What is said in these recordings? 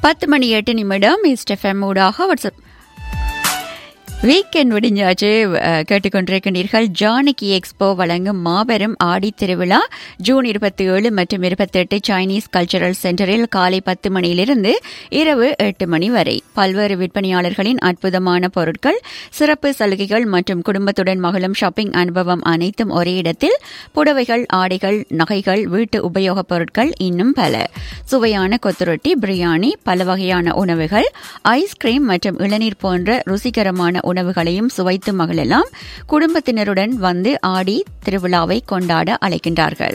பத்து மணி எட்டு நிமிடம் ஈஸ்ட் எஃப்எம் ஊடாக வாட்ஸ்அப் வீக்கெண்ட் விடிஞ்சாச்சு அஹ், கேட்டுக்கொண்டிருக்கின்றீர்கள் ஜானகி எக்ஸ்போ வழங்கும் மாபெரும் ஆடி திருவிழா ஜூன் இருபத்தி ஏழு மற்றும் இருபத்தெட்டு சைனீஸ் கல்ச்சரல் சென்டரில் காலை பத்து மணியிலிருந்து இரவு எட்டு மணி வரை பல்வேறு விற்பனையாளர்களின் அற்புதமான பொருட்கள் சிறப்பு சலுகைகள் மற்றும் குடும்பத்துடன் மகளும் ஷாப்பிங் அனுபவம் அனைத்தும் ஒரே இடத்தில் புடவைகள் ஆடைகள் நகைகள் வீட்டு உபயோகப் பொருட்கள் இன்னும் பல சுவையான கொத்துரொட்டி பிரியாணி பல வகையான உணவுகள் ஐஸ்கிரீம் மற்றும் இளநீர் போன்ற ருசிகரமான உணவுகளையும் சுவைத்து மகளெல்லாம் குடும்பத்தினருடன் வந்து ஆடி திருவிழாவை கொண்டாட அழைக்கின்றார்கள்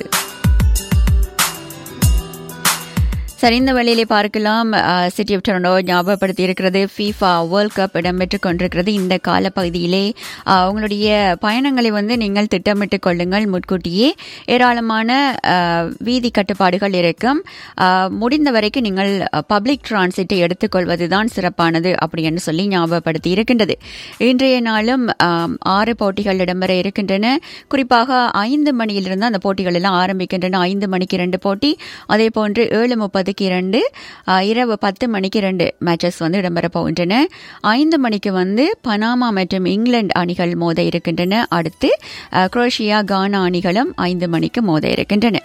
சரி இந்த வழியிலே பார்க்கலாம் சிட்டி ஆஃப் டொரண்டோ ஞாபகப்படுத்தி இருக்கிறது ஃபீஃபா வேர்ல்ட் கப் இடம்பெற்றுக் கொண்டிருக்கிறது இந்த காலப்பகுதியிலே அஹ், உங்களுடைய பயணங்களை வந்து நீங்கள் திட்டமிட்டுக் கொள்ளுங்கள் முன்கூட்டியே ஏராளமான அஹ், வீதி கட்டுப்பாடுகள் இருக்கும் அஹ், முடிந்த வரைக்கும் நீங்கள் பப்ளிக் டிரான்சிட்டை எடுத்துக்கொள்வதுதான் சிறப்பானது அப்படின்னு சொல்லி ஞாபகப்படுத்தி இருக்கின்றது இன்றைய நாளும் அஹ், ஆறு போட்டிகள் இடம்பெற இருக்கின்றன குறிப்பாக ஐந்து மணியிலிருந்து அந்த போட்டிகள் எல்லாம் ஆரம்பிக்கின்றன ஐந்து மணிக்கு இரண்டு போட்டி அதே போன்று ஏழு முப்பதுக்கு இரண்டு அஹ், இரவு பத்து மணிக்கு இரண்டு மேட்சஸ் வந்து இடம்பெற போகின்றன ஐந்து மணிக்கு வந்து பனாமா மற்றும் இங்கிலாந்து அணிகள் மோத இருக்கின்றன அடுத்து அஹ், குரோஷியா கானா அணிகளும் ஐந்து மணிக்கு மோத இருக்கின்றன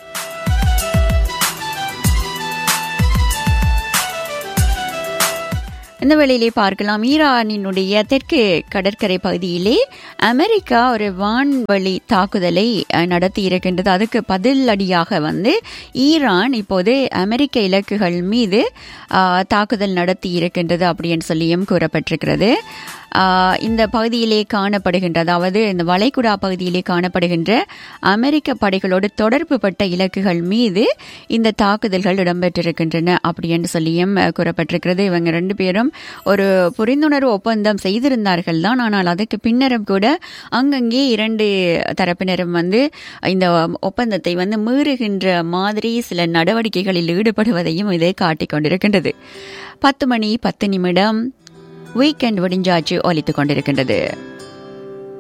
இந்த வேளையிலே பார்க்கலாம் ஈரானினுடைய தெற்கு கடற்கரை பகுதியிலே அமெரிக்கா ஒரு வான்வழி தாக்குதலை அஹ், நடத்தி இருக்கின்றது அதுக்கு பதிலடியாக வந்து ஈரான் இப்போது அமெரிக்க இலக்குகள் மீது அஹ், தாக்குதல் நடத்தி இருக்கின்றது அப்படின்னு சொல்லியும் கூறப்பட்டிருக்கிறது அஹ், இந்த பகுதியிலே காணப்படுகின்ற அதாவது இந்த வளைகுடா பகுதியிலே காணப்படுகின்ற அமெரிக்க படைகளோடு தொடர்பு பட்ட இலக்குகள் மீது இந்த தாக்குதல்கள் இடம்பெற்றிருக்கின்றன அப்படின்னு சொல்லியும் அஹ், கூறப்பட்டிருக்கிறது இவங்க ரெண்டு பேரும் ஒரு புரிந்துணர்வு ஒப்பந்தம் செய்திருந்தார்கள் தான் ஆனால் அதுக்கு பின்னரும் கூட அங்கங்கே இரண்டு தரப்பினரும் வந்து இந்த ஒப்பந்தத்தை வந்து மீறுகின்ற மாதிரி சில நடவடிக்கைகளில் ஈடுபடுவதையும் இது காட்டிக் கொண்டிருக்கின்றது பத்து மணி பத்து நிமிடம் வீக்கெண்ட் விடிஞ்சாச்சு ஒலித்துக் கொண்டிருக்கின்றது